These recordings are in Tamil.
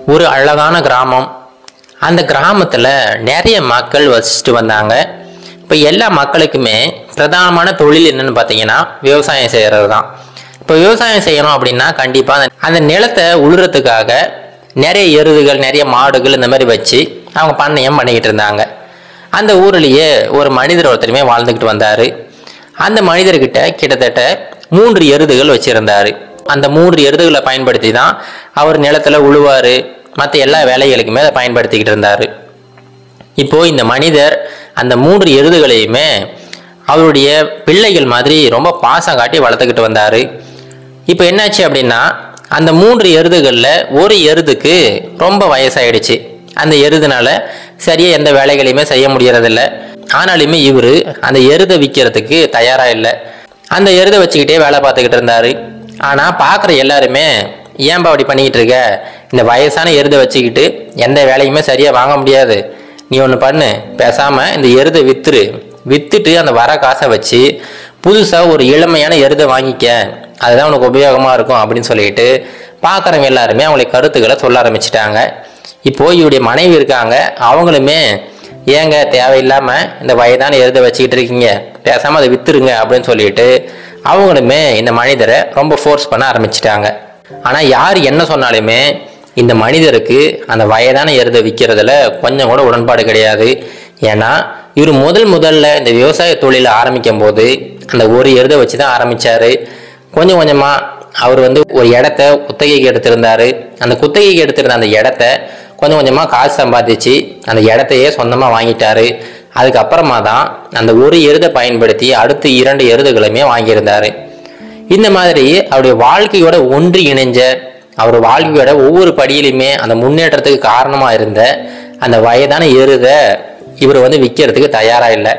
ஒரு அழகான கிராமம் அந்த கிராமத்தில் நிறைய மக்கள் வசிச்சுட்டு வந்தாங்க இப்போ எல்லா மக்களுக்குமே பிரதானமான தொழில் என்னன்னு பார்த்தீங்கன்னா விவசாயம் செய்கிறது தான் இப்போ விவசாயம் செய்யணும் அப்படின்னா கண்டிப்பாக அந்த அந்த நிலத்தை உழுறதுக்காக நிறைய எருதுகள் நிறைய மாடுகள் இந்த மாதிரி வச்சு அவங்க பண்ணையம் பண்ணிக்கிட்டு இருந்தாங்க அந்த ஊர்லேயே ஒரு மனிதர் ஒருத்தருமே வாழ்ந்துக்கிட்டு வந்தார் அந்த மனிதர்கிட்ட கிட்டத்தட்ட மூன்று எருதுகள் வச்சுருந்தாரு அந்த மூன்று எருதுகளை பயன்படுத்தி தான் அவர் நிலத்துல உழுவார் மற்ற எல்லா வேலைகளுக்குமே அதை பயன்படுத்திக்கிட்டு இருந்தார் இப்போ இந்த மனிதர் அந்த மூன்று எருதுகளையுமே அவருடைய பிள்ளைகள் மாதிரி ரொம்ப பாசம் காட்டி வளர்த்துக்கிட்டு வந்தார் இப்போ என்னாச்சு அப்படின்னா அந்த மூன்று எருதுகளில் ஒரு எருதுக்கு ரொம்ப வயசாயிடுச்சு அந்த எருதுனால சரியாக எந்த வேலைகளையுமே செய்ய முடியறதில்ல ஆனாலுமே இவர் அந்த எருதை விற்கிறதுக்கு தயாராக இல்லை அந்த எருதை வச்சுக்கிட்டே வேலை பார்த்துக்கிட்டு இருந்தார் ஆனால் பார்க்குற எல்லாருமே ஏன்பா அப்படி பண்ணிக்கிட்டு இருக்க இந்த வயசான எருதை வச்சுக்கிட்டு எந்த வேலையுமே சரியாக வாங்க முடியாது நீ ஒன்று பண்ணு பேசாமல் இந்த எருதை வித்துரு வித்துட்டு அந்த வர காசை வச்சு புதுசாக ஒரு இளமையான எருதை வாங்கிக்க அதுதான் உனக்கு உபயோகமாக இருக்கும் அப்படின்னு சொல்லிட்டு பார்க்குறவங்க எல்லாருமே அவங்களுடைய கருத்துக்களை சொல்ல ஆரம்பிச்சிட்டாங்க இப்போ இவருடைய மனைவி இருக்காங்க அவங்களுமே ஏங்க தேவையில்லாமல் இந்த வயதான எருதை வச்சுக்கிட்டு இருக்கீங்க பேசாமல் அதை வித்துருங்க அப்படின்னு சொல்லிட்டு அவங்களுமே இந்த மனிதரை ரொம்ப ஃபோர்ஸ் பண்ண ஆரம்பிச்சிட்டாங்க ஆனால் யார் என்ன சொன்னாலுமே இந்த மனிதருக்கு அந்த வயதான எருதை விற்கிறதுல கொஞ்சம் கூட உடன்பாடு கிடையாது ஏன்னா இவர் முதல் முதல்ல இந்த விவசாய தொழிலை ஆரம்பிக்கும் போது அந்த ஒரு எருதை வச்சு தான் ஆரம்பிச்சாரு கொஞ்சம் கொஞ்சமாக அவர் வந்து ஒரு இடத்த குத்தகைக்கு எடுத்திருந்தாரு அந்த குத்தகைக்கு எடுத்திருந்த அந்த இடத்த கொஞ்சம் கொஞ்சமாக காசு சம்பாதிச்சு அந்த இடத்தையே சொந்தமாக வாங்கிட்டாரு அதுக்கப்புறமா தான் அந்த ஒரு எருதை பயன்படுத்தி அடுத்து இரண்டு எருதுகளுமே வாங்கியிருந்தாரு இந்த மாதிரி அவருடைய வாழ்க்கையோட ஒன்றி இணைஞ்ச அவர் வாழ்க்கையோட ஒவ்வொரு படியிலுமே அந்த முன்னேற்றத்துக்கு காரணமாக இருந்த அந்த வயதான எருதை இவர் வந்து விற்கிறதுக்கு தயாராக இல்லை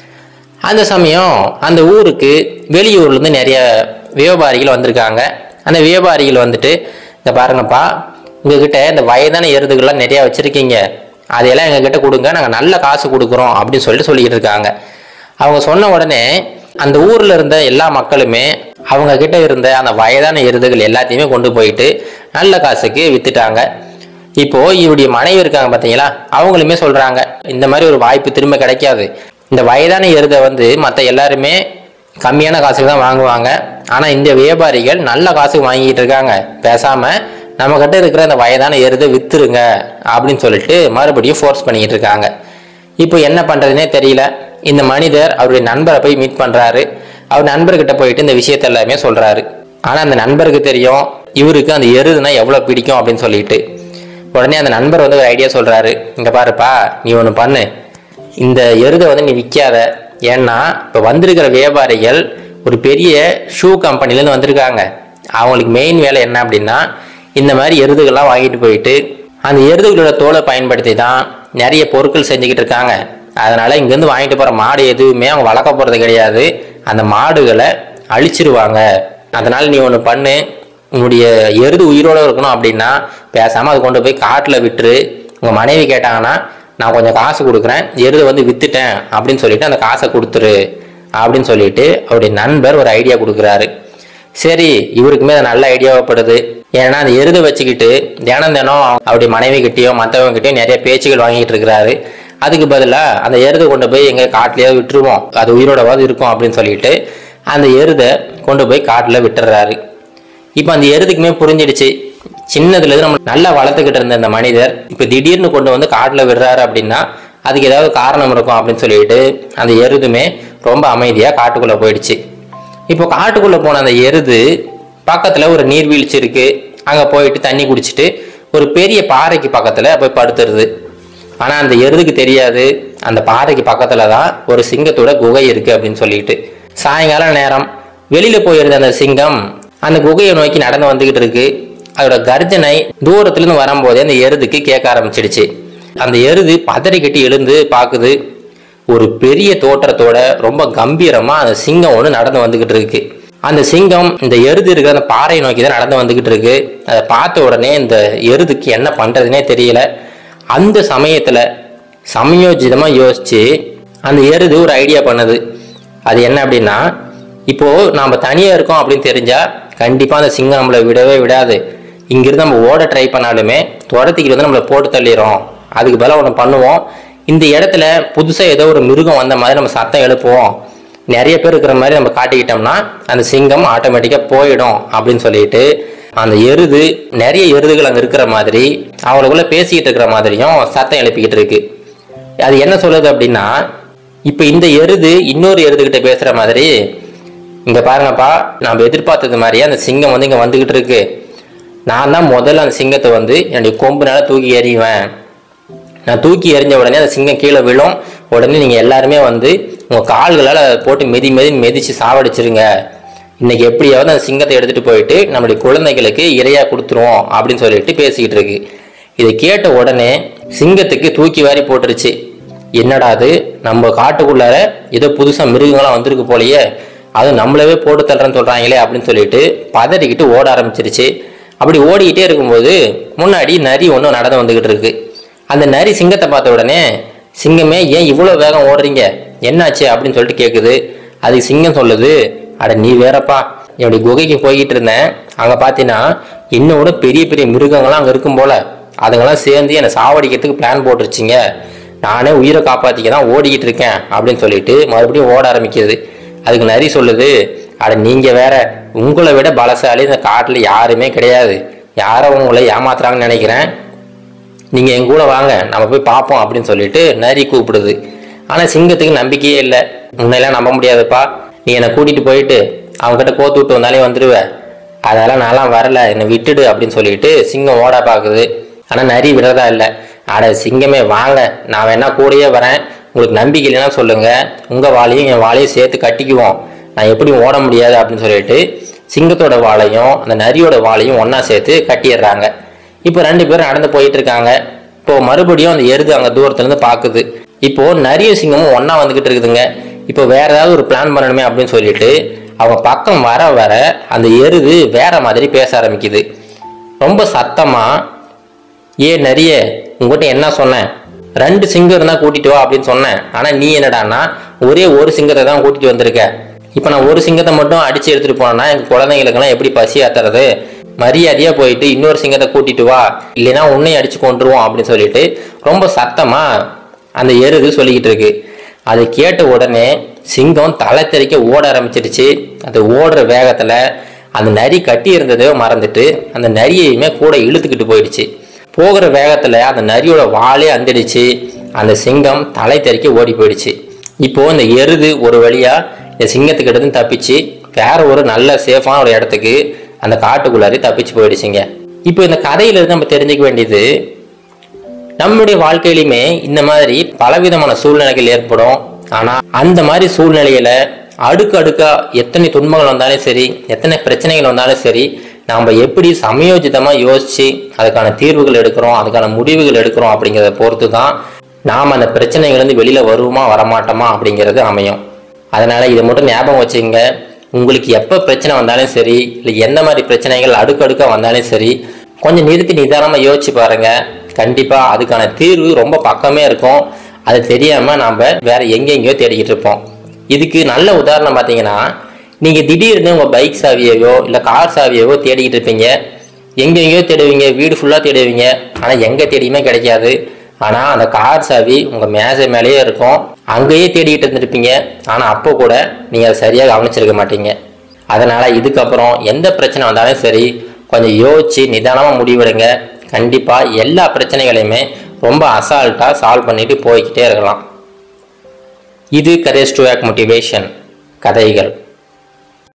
அந்த சமயம் அந்த ஊருக்கு வெளியூர்லேருந்து நிறைய வியாபாரிகள் வந்திருக்காங்க அந்த வியாபாரிகள் வந்துட்டு இந்த பாருங்கப்பா உங்ககிட்ட இந்த வயதான எருதுகள்லாம் நிறையா வச்சுருக்கீங்க அதையெல்லாம் எங்ககிட்ட கொடுங்க நாங்கள் நல்ல காசு கொடுக்குறோம் அப்படின்னு சொல்லிட்டு சொல்லிக்கிட்டு இருக்காங்க அவங்க சொன்ன உடனே அந்த ஊரில் இருந்த எல்லா மக்களுமே அவங்க கிட்ட இருந்த அந்த வயதான எருதுகள் எல்லாத்தையுமே கொண்டு போயிட்டு நல்ல காசுக்கு வித்துட்டாங்க இப்போ இவருடைய மனைவி இருக்காங்க பார்த்தீங்களா அவங்களுமே சொல்றாங்க இந்த மாதிரி ஒரு வாய்ப்பு திரும்ப கிடைக்காது இந்த வயதான எருதை வந்து மற்ற எல்லாருமே கம்மியான காசுக்கு தான் வாங்குவாங்க ஆனால் இந்த வியாபாரிகள் நல்ல காசுக்கு வாங்கிட்டு இருக்காங்க பேசாம நம்ம கிட்ட இருக்கிற அந்த வயதான எருதை வித்துருங்க அப்படின்னு சொல்லிட்டு மறுபடியும் ஃபோர்ஸ் பண்ணிக்கிட்டு இருக்காங்க இப்போ என்ன பண்றதுனே தெரியல இந்த மனிதர் அவருடைய நண்பரை போய் மீட் பண்றாரு அவர் நண்பர்கிட்ட போயிட்டு இந்த விஷயத்த எல்லாமே சொல்றாரு ஆனா அந்த நண்பருக்கு தெரியும் இவருக்கு அந்த எருதுனா எவ்வளவு பிடிக்கும் அப்படின்னு சொல்லிட்டு உடனே அந்த நண்பர் வந்து ஒரு ஐடியா சொல்றாரு இங்க பாருப்பா நீ ஒன்று பண்ணு இந்த எருதை வந்து நீ விற்காத ஏன்னா இப்போ வந்திருக்கிற வியாபாரிகள் ஒரு பெரிய ஷூ கம்பெனிலேருந்து வந்திருக்காங்க அவங்களுக்கு மெயின் வேலை என்ன அப்படின்னா இந்த மாதிரி எருதுகள்லாம் வாங்கிட்டு போயிட்டு அந்த எருதுகளோட தோலை பயன்படுத்தி தான் நிறைய பொருட்கள் செஞ்சுக்கிட்டு இருக்காங்க அதனால இங்கேருந்து வாங்கிட்டு போகிற மாடு எதுவுமே அவங்க வளர்க்க போகிறது கிடையாது அந்த மாடுகளை அழிச்சிருவாங்க அதனால நீ ஒன்று பண்ணு உன்னுடைய எருது உயிரோட இருக்கணும் அப்படின்னா பேசாமல் அது கொண்டு போய் காட்டில் விட்டுரு உங்கள் மனைவி கேட்டாங்கன்னா நான் கொஞ்சம் காசு கொடுக்குறேன் எருதை வந்து வித்துட்டேன் அப்படின்னு சொல்லிட்டு அந்த காசை கொடுத்துரு அப்படின்னு சொல்லிட்டு அவருடைய நண்பர் ஒரு ஐடியா கொடுக்குறாரு சரி இவருக்குமே அது நல்ல ஐடியாவப்படுது ஏன்னா அந்த எருதை வச்சுக்கிட்டு தினம் தினம் அவருடைய மனைவி கிட்டேயோ மற்றவங்க கிட்டயோ நிறைய பேச்சுகள் வாங்கிட்டு இருக்கிறாரு அதுக்கு பதிலாக அந்த எருதை கொண்டு போய் எங்க காட்டிலேயோ விட்டுருவோம் அது உயிரோடவாது இருக்கும் அப்படின்னு சொல்லிட்டு அந்த எருதை கொண்டு போய் காட்டில் விட்டுறாரு இப்போ அந்த எருதுக்குமே புரிஞ்சிடுச்சு சின்னதுலேருந்து நம்ம நல்லா வளர்த்துக்கிட்டு இருந்த இந்த மனிதர் இப்போ திடீர்னு கொண்டு வந்து காட்டில் விடுறாரு அப்படின்னா அதுக்கு ஏதாவது காரணம் இருக்கும் அப்படின்னு சொல்லிட்டு அந்த எருதுமே ரொம்ப அமைதியாக காட்டுக்குள்ளே போயிடுச்சு இப்போ காட்டுக்குள்ளே போன அந்த எருது பக்கத்தில் ஒரு நீர்வீழ்ச்சி இருக்கு அங்கே போயிட்டு தண்ணி குடிச்சிட்டு ஒரு பெரிய பாறைக்கு பக்கத்தில் போய் படுத்துருது ஆனால் அந்த எருதுக்கு தெரியாது அந்த பாறைக்கு பக்கத்தில் தான் ஒரு சிங்கத்தோட குகை இருக்கு அப்படின்னு சொல்லிட்டு சாயங்கால நேரம் வெளியில போயிருந்த அந்த சிங்கம் அந்த குகையை நோக்கி நடந்து வந்துகிட்டு இருக்கு அதோட கர்ஜனை தூரத்துலேருந்து வரும்போதே அந்த எருதுக்கு கேட்க ஆரம்பிச்சிடுச்சு அந்த எருது பதறிக்கட்டி எழுந்து பார்க்குது ஒரு பெரிய தோற்றத்தோட ரொம்ப கம்பீரமா அந்த சிங்கம் ஒன்று நடந்து வந்துகிட்டு இருக்கு அந்த சிங்கம் இந்த எருது இருக்கிற அந்த பாறையை நோக்கி தான் நடந்து வந்துகிட்டு இருக்கு அதை பார்த்த உடனே இந்த எருதுக்கு என்ன பண்றதுனே தெரியல அந்த சமயத்துல சமயோஜிதமா யோசிச்சு அந்த எருது ஒரு ஐடியா பண்ணுது அது என்ன அப்படின்னா இப்போ நாம தனியா இருக்கோம் அப்படின்னு தெரிஞ்சா கண்டிப்பா அந்த சிங்கம் நம்மளை விடவே விடாது இங்கிருந்து நம்ம ஓட ட்ரை பண்ணாலுமே துரத்திக்கிட்டு வந்து நம்மளை போட்டு தள்ளிடும் அதுக்கு பதிலாக ஒன்று பண்ணுவோம் இந்த இடத்துல புதுசாக ஏதோ ஒரு மிருகம் வந்த மாதிரி நம்ம சத்தம் எழுப்புவோம் நிறைய பேர் இருக்கிற மாதிரி நம்ம காட்டிக்கிட்டோம்னா அந்த சிங்கம் ஆட்டோமேட்டிக்காக போயிடும் அப்படின்னு சொல்லிட்டு அந்த எருது நிறைய எருதுகள் அங்கே இருக்கிற மாதிரி அவங்களுக்குள்ள பேசிக்கிட்டு இருக்கிற மாதிரியும் சத்தம் எழுப்பிக்கிட்டு இருக்கு அது என்ன சொல்லுது அப்படின்னா இப்போ இந்த எருது இன்னொரு எருதுகிட்ட பேசுகிற மாதிரி இங்கே பாருங்கப்பா நம்ம எதிர்பார்த்தது மாதிரியே அந்த சிங்கம் வந்து இங்கே வந்துக்கிட்டு இருக்கு நான் தான் முதல்ல அந்த சிங்கத்தை வந்து என்னுடைய கொம்புனால தூக்கி எறிவேன் நான் தூக்கி எறிஞ்ச உடனே அந்த சிங்கம் கீழே விழும் உடனே நீங்கள் எல்லாருமே வந்து உங்கள் கால்களால் அதை போட்டு மெதி மெதி மிதிச்சு சாவடிச்சிருங்க இன்னைக்கு எப்படியாவது அந்த சிங்கத்தை எடுத்துகிட்டு போயிட்டு நம்மளுடைய குழந்தைகளுக்கு இரையாக கொடுத்துருவோம் அப்படின்னு சொல்லிட்டு பேசிக்கிட்டு இருக்கு இதை கேட்ட உடனே சிங்கத்துக்கு தூக்கி வாரி போட்டுருச்சு என்னடா அது நம்ம காட்டுக்குள்ளார ஏதோ புதுசாக மிருகங்களாம் வந்திருக்கு போலயே அது நம்மளவே போட்டு தள்ளுறேன்னு சொல்கிறாங்களே அப்படின்னு சொல்லிட்டு பதறிக்கிட்டு ஓட ஆரம்பிச்சிருச்சு அப்படி ஓடிக்கிட்டே இருக்கும்போது முன்னாடி நரி ஒன்று நடந்து வந்துக்கிட்டு இருக்கு அந்த நரி சிங்கத்தை பார்த்த உடனே சிங்கமே ஏன் இவ்வளோ வேகம் ஓடுறீங்க என்னாச்சு அப்படின்னு சொல்லிட்டு கேட்குது அதுக்கு சிங்கம் சொல்லுது அட நீ வேறப்பா என்னுடைய குகைக்கு போய்கிட்டு இருந்தேன் அங்கே பார்த்தீங்கன்னா என்னோட பெரிய பெரிய மிருகங்கள்லாம் அங்கே இருக்கும் போல அதுங்கெல்லாம் சேர்ந்து என்னை சாவடிக்கிறதுக்கு பிளான் போட்டுருச்சிங்க நானே உயிரை காப்பாற்றிக்க தான் ஓடிக்கிட்டு இருக்கேன் அப்படின்னு சொல்லிட்டு மறுபடியும் ஓட ஆரம்பிக்குது அதுக்கு நரி சொல்லுது அட நீங்கள் வேற உங்களை விட பலசாலி இந்த காட்டில் யாருமே கிடையாது யாரோ உங்களை ஏமாத்துறாங்கன்னு நினைக்கிறேன் நீங்கள் என் கூட வாங்க நம்ம போய் பார்ப்போம் அப்படின்னு சொல்லிட்டு நரி கூப்பிடுது ஆனால் சிங்கத்துக்கு நம்பிக்கையே இல்லை உன்னையெல்லாம் நம்ப முடியாதுப்பா நீ என்னை கூட்டிகிட்டு போயிட்டு அவங்ககிட்ட கோத்து விட்டு வந்தாலே வந்துடுவ அதெல்லாம் நான்லாம் வரல என்னை விட்டுடு அப்படின்னு சொல்லிட்டு சிங்கம் ஓட பார்க்குது ஆனால் நரி விடுறதா இல்லை அட சிங்கமே வாங்க நான் வேணா கூடயே வரேன் உங்களுக்கு நம்பிக்கை இல்லைன்னா சொல்லுங்க உங்கள் வாளையும் என் வாளையும் சேர்த்து கட்டிக்குவோம் நான் எப்படி ஓட முடியாது அப்படின்னு சொல்லிட்டு சிங்கத்தோட வாளையும் அந்த நரியோட வாளையும் ஒன்றா சேர்த்து கட்டிடுறாங்க இப்போ ரெண்டு பேரும் நடந்து போயிட்டு இருக்காங்க இப்போ மறுபடியும் அந்த எருது அங்கே தூரத்துலேருந்து பார்க்குது இப்போ நரிய சிங்கமும் ஒன்றா வந்துக்கிட்டு இருக்குதுங்க இப்போ வேற ஏதாவது ஒரு பிளான் பண்ணணுமே அப்படின்னு சொல்லிட்டு அவங்க பக்கம் வர வர அந்த எருது வேற மாதிரி பேச ஆரம்பிக்குது ரொம்ப சத்தமா ஏ நிறைய உங்ககிட்ட என்ன சொன்னேன் ரெண்டு சிங்கம் இருந்தா கூட்டிட்டு வா அப்படின்னு சொன்னேன் ஆனா நீ என்னடான்னா ஒரே ஒரு சிங்கத்தை தான் கூட்டிட்டு வந்திருக்க இப்போ நான் ஒரு சிங்கத்தை மட்டும் அடிச்சு எடுத்துட்டு போனேன்னா எங்க குழந்தைங்களுக்கெல்லாம் எப்படி பசி ஆத்துறது மரியாதையா போயிட்டு இன்னொரு சிங்கத்தை கூட்டிட்டு வா இல்லைன்னா உன்னையும் அடிச்சு கொண்டுருவோம் அப்படின்னு சொல்லிட்டு ரொம்ப சத்தமா அந்த எருது சொல்லிக்கிட்டு இருக்கு அதை கேட்ட உடனே சிங்கம் தலை தெறிக்க ஓட ஆரம்பிச்சிடுச்சு அது ஓடுற வேகத்துல அந்த நரி கட்டி இருந்ததை மறந்துட்டு அந்த நரியையுமே கூட இழுத்துக்கிட்டு போயிடுச்சு போகிற வேகத்துல அந்த நரியோட வாலே அந்திடுச்சு அந்த சிங்கம் தலை தெறிக்க ஓடி போயிடுச்சு இப்போ இந்த எருது ஒரு வழியா இந்த சிங்கத்துக்கிட்ட இருந்து தப்பிச்சு வேற ஒரு நல்ல சேஃபான ஒரு இடத்துக்கு அந்த காட்டுக்குள்ளாரி தப்பிச்சு போயிடுச்சுங்க இப்போ இந்த கதையில இருந்து நம்ம தெரிஞ்சுக்க வேண்டியது நம்மளுடைய வாழ்க்கையிலுமே இந்த மாதிரி பலவிதமான சூழ்நிலைகள் ஏற்படும் ஆனா அந்த மாதிரி சூழ்நிலையில அடுக்கு அடுக்கா எத்தனை துன்பங்கள் வந்தாலும் சரி எத்தனை பிரச்சனைகள் வந்தாலும் சரி நாம் எப்படி சமயோஜிதமாக யோசிச்சு அதுக்கான தீர்வுகள் எடுக்கிறோம் அதுக்கான முடிவுகள் எடுக்கிறோம் அப்படிங்கிறத பொறுத்து தான் நாம் அந்த பிரச்சனைகள்லேருந்து வெளியில் வருவோமா வரமாட்டோமா அப்படிங்கிறது அமையும் அதனால் இதை மட்டும் ஞாபகம் வச்சுங்க உங்களுக்கு எப்போ பிரச்சனை வந்தாலும் சரி இல்லை எந்த மாதிரி பிரச்சனைகள் அடுக்கடுக்காக வந்தாலும் சரி கொஞ்சம் நிறுத்தி நிதானமாக யோசிச்சு பாருங்க கண்டிப்பாக அதுக்கான தீர்வு ரொம்ப பக்கமே இருக்கும் அது தெரியாமல் நாம் வேற எங்கெங்கேயோ தேடிக்கிட்டு இருப்போம் இதுக்கு நல்ல உதாரணம் பார்த்தீங்கன்னா நீங்கள் திடீர்னு உங்கள் பைக் சாவியவோ இல்லை கார் சாவியவோ தேடிக்கிட்டு இருப்பீங்க எங்கெங்கேயோ தேடுவீங்க வீடு ஃபுல்லாக தேடுவீங்க ஆனால் எங்கே தேடியுமே கிடைக்காது ஆனால் அந்த கார் சாவி உங்கள் மேசை மேலேயே இருக்கும் அங்கேயே தேடிக்கிட்டு இருந்திருப்பீங்க ஆனால் அப்போ கூட நீங்கள் அதை சரியாக கவனிச்சிருக்க மாட்டீங்க அதனால் இதுக்கப்புறம் எந்த பிரச்சனை வந்தாலும் சரி கொஞ்சம் யோசிச்சு நிதானமாக முடிவெடுங்க கண்டிப்பாக எல்லா பிரச்சனைகளையுமே ரொம்ப அசால்ட்டாக சால்வ் பண்ணிட்டு போய்கிட்டே இருக்கலாம் இது கரேஜ் டு மோட்டிவேஷன் கதைகள்